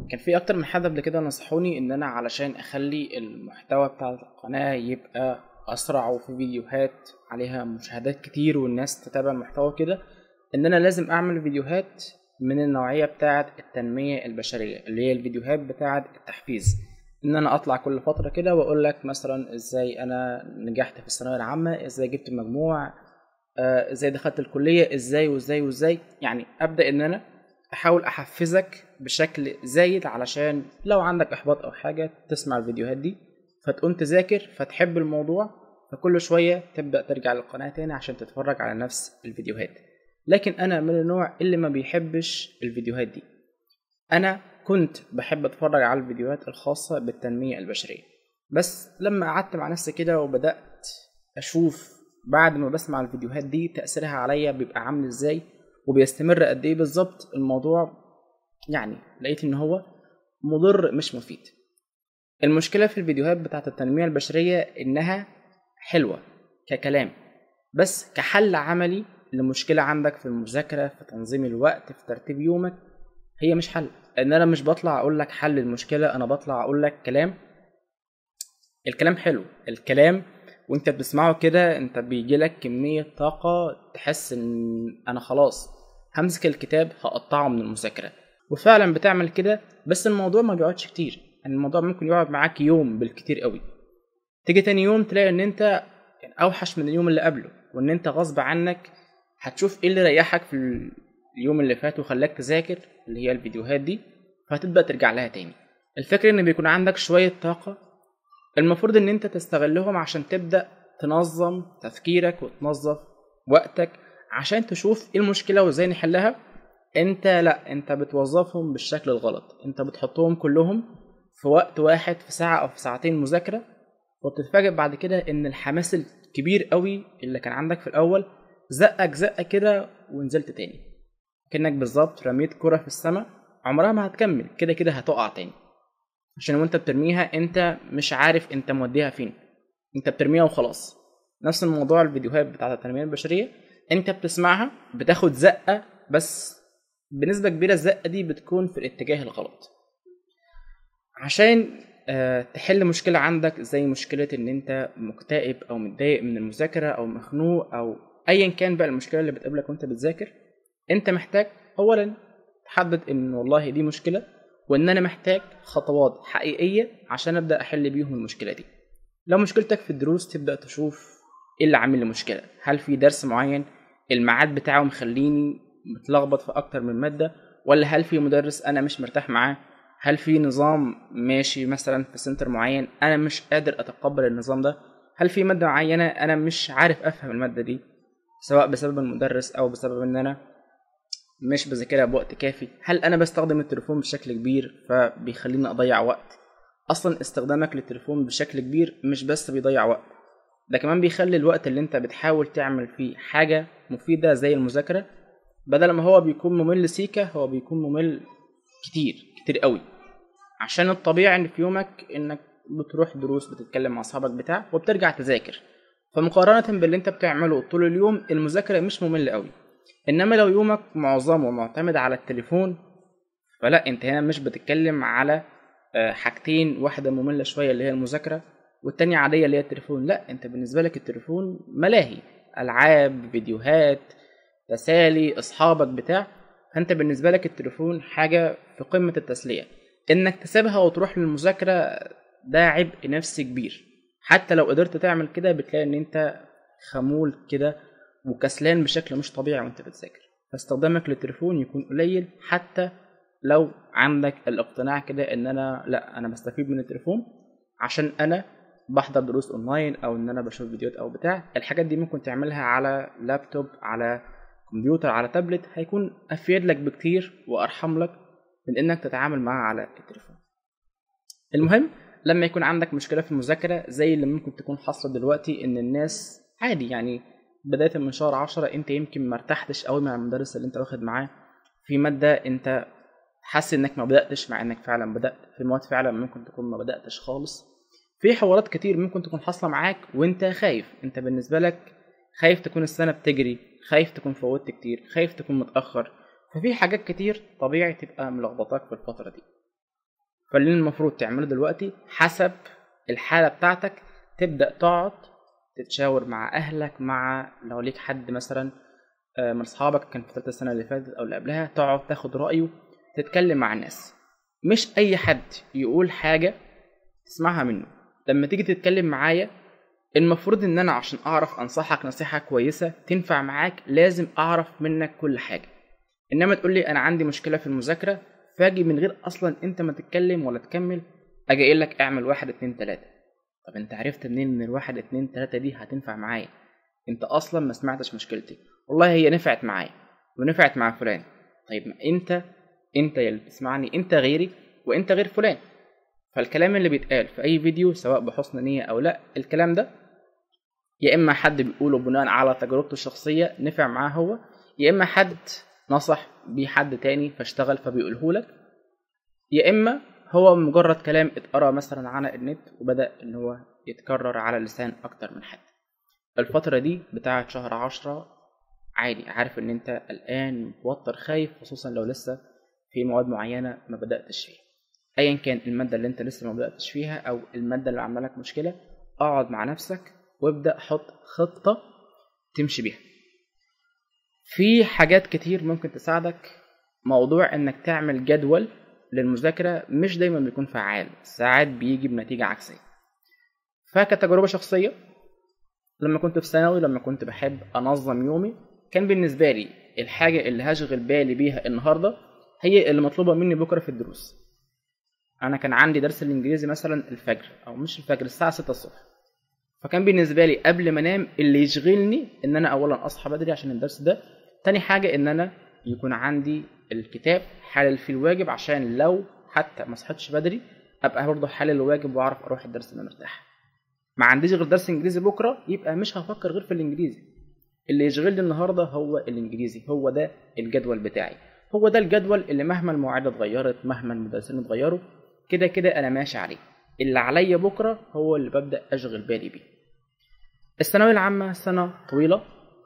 كان في اكتر من حد قبل كده نصحوني ان انا علشان اخلي المحتوى بتاع القناة يبقى اسرع وفي فيديوهات عليها مشاهدات كتير والناس تتابع المحتوى كده ان انا لازم اعمل فيديوهات من النوعية بتاعة التنمية البشرية اللي هي الفيديوهات بتاعة التحفيز ان انا اطلع كل فترة كده واقول لك مثلا ازاي انا نجحت في الثانوية العامة ازاي جبت مجموع آه، ازاي دخلت الكلية ازاي وازاي وازاي يعني ابدأ ان انا احاول احفزك بشكل زايد علشان لو عندك احباط او حاجة تسمع الفيديوهات دي فتقوم تذاكر فتحب الموضوع فكل شوية تبدأ ترجع للقناة تاني عشان تتفرج على نفس الفيديوهات لكن انا من النوع اللي ما بيحبش الفيديوهات دي انا كنت بحب اتفرج على الفيديوهات الخاصة بالتنمية البشرية بس لما قعدت مع نفسي كده وبدأت اشوف بعد ما بسمع الفيديوهات دي تأثيرها عليا بيبقى عامل ازاي وبيستمر قد ايه بالظبط الموضوع يعني لقيت ان هو مضر مش مفيد المشكلة في الفيديوهات بتاعت التنمية البشرية انها حلوة ككلام بس كحل عملي لمشكلة عندك في المذاكرة في تنظيم الوقت في ترتيب يومك هي مش حل ان انا مش بطلع اقول لك حل المشكلة انا بطلع اقول لك كلام الكلام حلو الكلام وانت بتسمعه كده انت بيجي لك كمية طاقة تحس ان انا خلاص همسك الكتاب هقطعه من المذاكرة وفعلا بتعمل كده بس الموضوع ما بيقعدش كتير يعني الموضوع ممكن يقعد معاك يوم بالكتير قوي تيجي تاني يوم تلاقي ان انت يعني اوحش من اليوم اللي قبله وان انت غصب عنك هتشوف ايه اللي ريحك في اليوم اللي فات وخلاك تذاكر اللي هي الفيديوهات دي فهتبدأ ترجع لها تاني الفكرة ان بيكون عندك شوية طاقة المفروض ان انت تستغلهم عشان تبدأ تنظم تفكيرك وتنظف وقتك عشان تشوف ايه المشكلة وازاي نحلها انت لا انت بتوظفهم بالشكل الغلط انت بتحطهم كلهم في وقت واحد في ساعة او في ساعتين مذاكرة وبتتفاجئ بعد كده ان الحماس الكبير قوي اللي كان عندك في الاول زقك زقة كده ونزلت تاني كأنك بالظبط رميت كرة في السماء عمرها ما هتكمل كده كده هتقع تاني عشان وانت بترميها انت مش عارف انت موديها فين انت بترميها وخلاص نفس الموضوع الفيديوهات بتاعت التنمية البشرية انت بتسمعها بتاخد زقة بس بنسبة كبيرة الزقة دي بتكون في الاتجاه الغلط عشان آه، تحل مشكلة عندك زي مشكلة ان انت مكتئب او متضايق من المذاكرة او مخنوق او ايا كان بقى المشكلة اللي بتقابلك وانت بتذاكر انت محتاج اولا تحدد ان والله دي مشكلة وان انا محتاج خطوات حقيقية عشان ابدأ احل بيهم المشكلة دي لو مشكلتك في الدروس تبدأ تشوف ايه اللي عامل لي مشكلة هل في درس معين الميعاد بتاعه مخليني متلخبط في اكتر من مادة ولا هل في مدرس انا مش مرتاح معاه هل في نظام ماشي مثلا في سنتر معين انا مش قادر اتقبل النظام ده هل في مادة معينة انا مش عارف افهم المادة دي سواء بسبب المدرس او بسبب ان انا مش بذاكرها بوقت كافي هل انا بستخدم التليفون بشكل كبير فبيخليني اضيع وقت اصلا استخدامك للتليفون بشكل كبير مش بس بيضيع وقت ده كمان بيخلي الوقت اللي انت بتحاول تعمل فيه حاجة مفيدة زي المذاكرة بدل ما هو بيكون ممل سيكا هو بيكون ممل كتير كتير قوي عشان الطبيعي ان في يومك انك بتروح دروس بتتكلم مع اصحابك بتاع وبترجع تذاكر فمقارنة باللي انت بتعمله طول اليوم المذاكرة مش مملة قوي انما لو يومك معظمه معتمد على التليفون فلا انت هنا مش بتتكلم على آه، حاجتين واحدة مملة شوية اللي هي المذاكرة والتانية عادية اللي هي التليفون لا انت بالنسبة لك التليفون ملاهي العاب فيديوهات تسالي اصحابك بتاع فانت بالنسبة لك التليفون حاجة في قمة التسلية انك تسيبها وتروح للمذاكرة ده عبء نفسي كبير حتى لو قدرت تعمل كده بتلاقي ان انت خمول كده وكسلان بشكل مش طبيعي وانت بتذاكر فاستخدامك للتليفون يكون قليل حتى لو عندك الاقتناع كده ان انا لا انا بستفيد من التليفون عشان انا بحضر دروس اونلاين او ان انا بشوف فيديوهات او بتاع الحاجات دي ممكن تعملها على لابتوب على كمبيوتر على تابلت هيكون افيد لك بكتير وارحم لك من انك تتعامل معاه على التليفون المهم لما يكون عندك مشكله في المذاكره زي اللي ممكن تكون حاصله دلوقتي ان الناس عادي يعني بدايه من شهر عشرة انت يمكن ما ارتحتش قوي مع المدرس اللي انت واخد معاه في ماده انت حاسس انك ما بداتش مع انك فعلا بدات في مواد فعلا ممكن تكون ما بداتش خالص في حوارات كتير ممكن تكون حاصله معاك وانت خايف انت بالنسبه لك خايف تكون السنه بتجري خايف تكون فوتت كتير خايف تكون متاخر ففي حاجات كتير طبيعي تبقى ملخبطاك في الفتره دي فاللي المفروض تعمله دلوقتي حسب الحالة بتاعتك تبدأ تقعد تتشاور مع أهلك مع لو ليك حد مثلا آه، من أصحابك كان في ثالثة السنة اللي فاتت أو اللي قبلها تقعد تاخد رأيه تتكلم مع الناس مش أي حد يقول حاجة تسمعها منه لما تيجي تتكلم معايا المفروض ان انا عشان اعرف انصحك نصيحة كويسة تنفع معاك لازم اعرف منك كل حاجة انما تقول لي انا عندي مشكلة في المذاكرة فاجي من غير اصلا انت ما تتكلم ولا تكمل اجي اقول لك اعمل واحد اتنين تلاتة طب انت عرفت منين ان الواحد اتنين تلاتة دي هتنفع معايا انت اصلا ما سمعتش مشكلتي والله هي نفعت معايا ونفعت مع فلان طيب ما انت انت يا اللي بتسمعني انت غيري وانت غير فلان فالكلام اللي بيتقال في اي فيديو سواء بحسن نية او لا الكلام ده يا اما حد بيقوله بناء على تجربته الشخصية نفع معاه هو يا اما حد نصح بيه حد تاني فاشتغل فبيقوله لك يا اما هو مجرد كلام اتقرا مثلا على النت وبدأ ان هو يتكرر على لسان اكتر من حد الفترة دي بتاعة شهر عشرة عادي عارف ان انت قلقان متوتر خايف خصوصا لو لسه في مواد معينة ما بدأتش فيها ايا كان المادة اللي انت لسه ما بدأتش فيها او المادة اللي عاملة لك مشكلة اقعد مع نفسك وابدأ حط خطة تمشي بيها في حاجات كتير ممكن تساعدك موضوع انك تعمل جدول للمذاكرة مش دايما بيكون فعال ساعات بيجي بنتيجة عكسية فكتجربة شخصية لما كنت في ثانوي لما كنت بحب انظم يومي كان بالنسبة لي الحاجة اللي هشغل بالي بيها النهاردة هي اللي مطلوبة مني بكرة في الدروس انا كان عندي درس الانجليزي مثلا الفجر او مش الفجر الساعة 6 الصبح فكان بالنسبة لي قبل ما انام اللي يشغلني ان انا اولا اصحى بدري عشان الدرس ده تاني حاجة ان انا يكون عندي الكتاب حلل فيه الواجب عشان لو حتى ما صحيتش بدري ابقى برضه حلل الواجب واعرف اروح الدرس انا مرتاح ما عنديش غير درس انجليزي بكره يبقى مش هفكر غير في الانجليزي اللي يشغلني النهارده هو الانجليزي هو ده الجدول بتاعي هو ده الجدول اللي مهما المواعيد اتغيرت مهما المدرسين اتغيروا كده كده انا ماشي عليه اللي عليا بكره هو اللي ببدا اشغل بالي بيه الثانويه العامه سنه طويله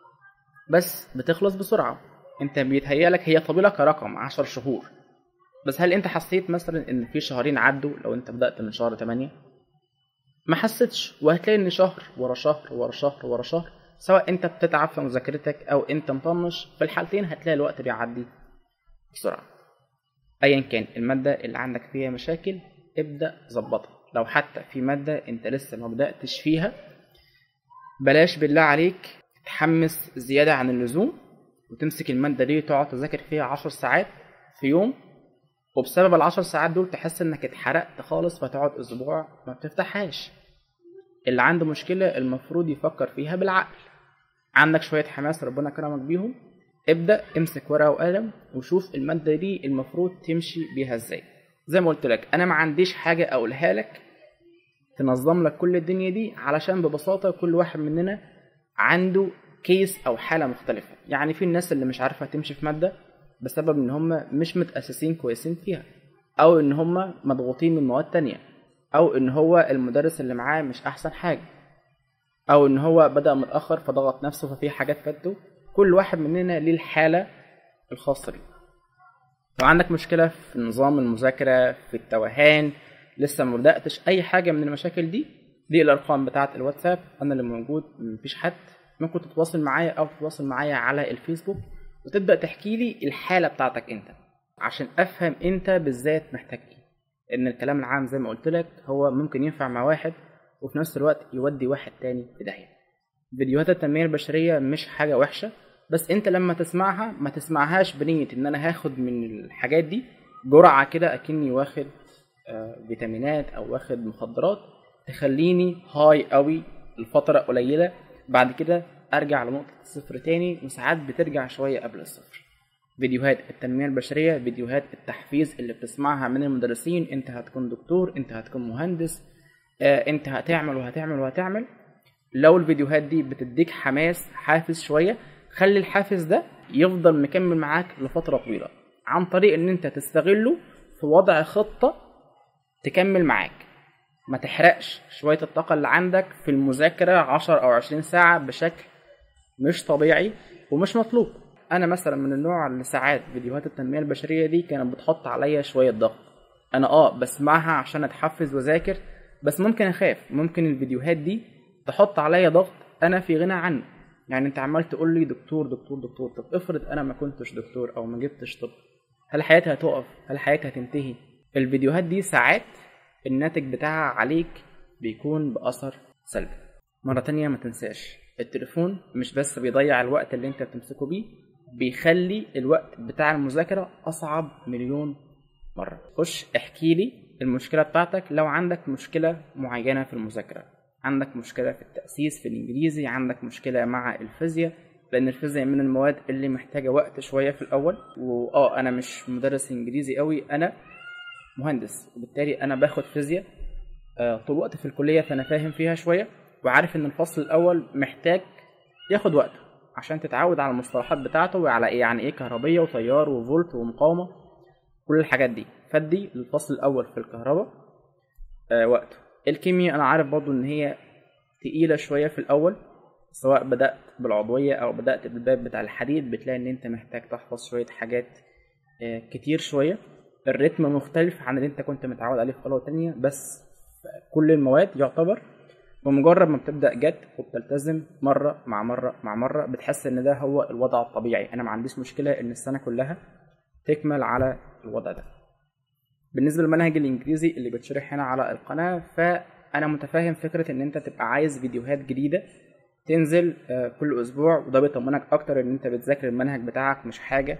بس بتخلص بسرعه انت بيتهيألك هي طويله كرقم عشر شهور بس هل انت حسيت مثلا ان في شهرين عدوا لو انت بدأت من شهر 8 ما حسيتش وهتلاقي ان شهر ورا شهر ورا شهر ورا شهر سواء انت بتتعب في مذاكرتك او انت مطنش في الحالتين هتلاقي الوقت بيعدي بسرعة ايا كان المادة اللي عندك فيها مشاكل ابدأ ظبطها لو حتى في مادة انت لسه ما بدأتش فيها بلاش بالله عليك تحمس زيادة عن اللزوم وتمسك المادة دي وتقعد تذاكر فيها عشر ساعات في يوم وبسبب العشر ساعات دول تحس انك اتحرقت خالص فتقعد اسبوع ما بتفتحهاش اللي عنده مشكلة المفروض يفكر فيها بالعقل عندك شوية حماس ربنا كرمك بيهم ابدأ امسك ورقة وقلم وشوف المادة دي المفروض تمشي بيها ازاي زي ما قلت لك انا ما عنديش حاجة اقولها لك تنظم لك كل الدنيا دي علشان ببساطة كل واحد مننا عنده كيس او حالة مختلفة يعني في الناس اللي مش عارفة تمشي في مادة بسبب ان هم مش متأسسين كويسين فيها او ان هم مضغوطين من مواد تانية او ان هو المدرس اللي معاه مش احسن حاجة او ان هو بدأ متأخر فضغط نفسه ففي حاجات فاتته كل واحد مننا ليه الحالة الخاصة بيه لو عندك مشكلة في نظام المذاكرة في التوهان لسه ما بدأتش أي حاجة من المشاكل دي دي الأرقام بتاعة الواتساب أنا اللي موجود مفيش حد ممكن تتواصل معايا أو تتواصل معايا على الفيسبوك وتبدأ تحكي لي الحالة بتاعتك أنت عشان أفهم أنت بالذات محتاج إيه إن الكلام العام زي ما قلت لك هو ممكن ينفع مع واحد وفي نفس الوقت يودي واحد تاني في داهية فيديوهات التنمية البشرية مش حاجة وحشة بس انت لما تسمعها ما تسمعهاش بنية ان انا هاخد من الحاجات دي جرعة كده اكني واخد آه، فيتامينات او واخد مخدرات تخليني هاي قوي لفترة قليلة بعد كده ارجع لنقطة الصفر تاني وساعات بترجع شوية قبل الصفر فيديوهات التنمية البشرية فيديوهات التحفيز اللي بتسمعها من المدرسين انت هتكون دكتور انت هتكون مهندس آه، انت هتعمل وهتعمل وهتعمل لو الفيديوهات دي بتديك حماس حافز شوية خلي الحافز ده يفضل مكمل معاك لفترة طويلة عن طريق ان انت تستغله في وضع خطة تكمل معاك ما تحرقش شوية الطاقة اللي عندك في المذاكرة عشر أو عشرين ساعة بشكل مش طبيعي ومش مطلوب أنا مثلا من النوع اللي ساعات فيديوهات التنمية البشرية دي كانت بتحط عليا شوية ضغط انا اه بسمعها عشان اتحفز واذاكر بس ممكن اخاف ممكن الفيديوهات دي تحط عليا ضغط انا في غنى عنه يعني انت عمال تقول لي دكتور دكتور دكتور طب افرض انا ما كنتش دكتور او ما جبتش طب هل حياتي هتقف هل حياتي هتنتهي الفيديوهات دي ساعات الناتج بتاعها عليك بيكون بأثر سلبي مرة تانية ما تنساش التليفون مش بس بيضيع الوقت اللي انت بتمسكه بيه بيخلي الوقت بتاع المذاكرة أصعب مليون مرة خش احكي لي المشكلة بتاعتك لو عندك مشكلة معينة في المذاكرة عندك مشكلة في التأسيس في الإنجليزي عندك مشكلة مع الفيزياء لأن الفيزياء من المواد اللي محتاجة وقت شوية في الأول وآه أنا مش مدرس إنجليزي قوي أنا مهندس وبالتالي أنا باخد فيزياء آه، طول الوقت في الكلية فأنا فاهم فيها شوية وعارف إن الفصل الأول محتاج ياخد وقت عشان تتعود على المصطلحات بتاعته وعلى إيه يعني إيه كهربية وتيار وفولت ومقاومة كل الحاجات دي فدي للفصل الأول في الكهرباء آه وقته الكيمياء أنا عارف برضو إن هي تقيلة شوية في الأول سواء بدأت بالعضوية أو بدأت بالباب بتاع الحديد بتلاقي إن أنت محتاج تحفظ شوية حاجات آه كتير شوية الريتم مختلف عن اللي أنت كنت متعود عليه في قناة تانية بس كل المواد يعتبر بمجرد ما بتبدأ جد وبتلتزم مرة مع مرة مع مرة بتحس إن ده هو الوضع الطبيعي أنا ما عنديش مشكلة إن السنة كلها تكمل على الوضع ده بالنسبة للمنهج الإنجليزي اللي بتشرح هنا على القناة فأنا متفاهم فكرة إن أنت تبقى عايز فيديوهات جديدة تنزل آه، كل أسبوع وده بيطمنك أكتر إن أنت بتذاكر المنهج بتاعك مش حاجة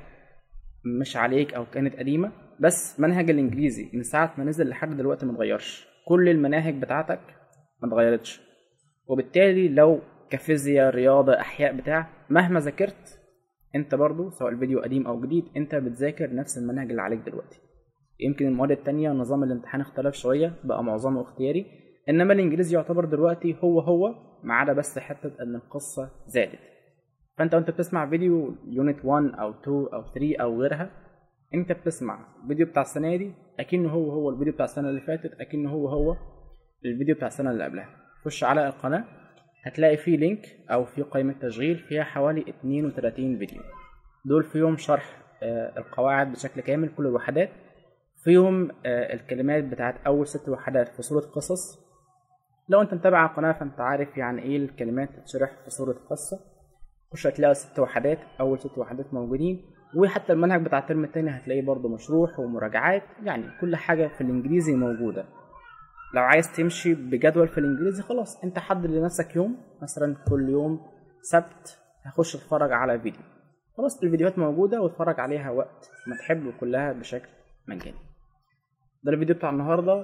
مش عليك أو كانت قديمة بس منهج الإنجليزي من ساعة ما نزل لحد دلوقتي متغيرش كل المناهج بتاعتك متغيرتش وبالتالي لو كفيزياء رياضة أحياء بتاع مهما ذاكرت انت برضو سواء الفيديو قديم او جديد انت بتذاكر نفس المنهج اللي عليك دلوقتي يمكن المواد التانية نظام الامتحان اختلف شوية بقى معظمه اختياري انما الانجليزي يعتبر دلوقتي هو هو ما عدا بس حتة ان القصة زادت فانت وانت بتسمع فيديو يونت 1 او 2 او 3 او غيرها انت بتسمع الفيديو بتاع السنة دي اكنه هو هو الفيديو بتاع السنة اللي فاتت اكنه هو هو الفيديو بتاع السنة اللي قبلها خش على القناة هتلاقي فيه لينك او في قائمة تشغيل فيها حوالي 32 فيديو دول فيهم شرح آه، القواعد بشكل كامل كل الوحدات فيهم آه، الكلمات بتاعت اول ست وحدات في صورة قصص لو انت متابع على القناة فانت عارف يعني ايه الكلمات تتشرح في صورة قصة خش هتلاقي ست وحدات اول ست وحدات موجودين وحتى المنهج بتاع الترم التاني هتلاقيه برضه مشروح ومراجعات يعني كل حاجة في الانجليزي موجودة لو عايز تمشي بجدول في الانجليزي خلاص انت حدد لنفسك يوم مثلا كل يوم سبت هخش اتفرج على فيديو خلاص الفيديوهات موجودة واتفرج عليها وقت ما تحب وكلها بشكل مجاني ده الفيديو بتاع النهاردة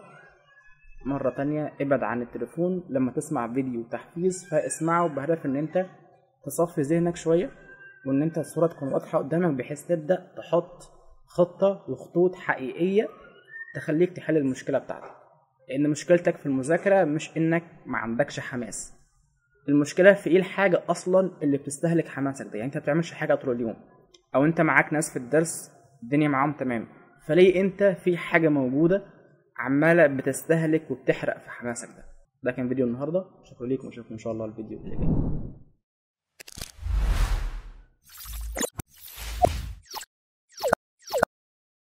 مرة تانية ابعد عن التليفون لما تسمع فيديو تحفيز فاسمعه بهدف ان انت تصفي ذهنك شوية وان انت الصورة تكون واضحة قدامك بحيث تبدأ تحط خطة وخطوط حقيقية تخليك تحل المشكلة بتاعتك لان مشكلتك في المذاكرة مش انك ما عندكش حماس المشكلة في ايه الحاجة اصلا اللي بتستهلك حماسك ده يعني انت ما بتعملش حاجة طول اليوم او انت معاك ناس في الدرس الدنيا معاهم تمام فليه انت في حاجة موجودة عمالة بتستهلك وبتحرق في حماسك ده ده كان فيديو النهاردة شكرا ليكم واشوفكم ان شاء الله الفيديو اللي جاي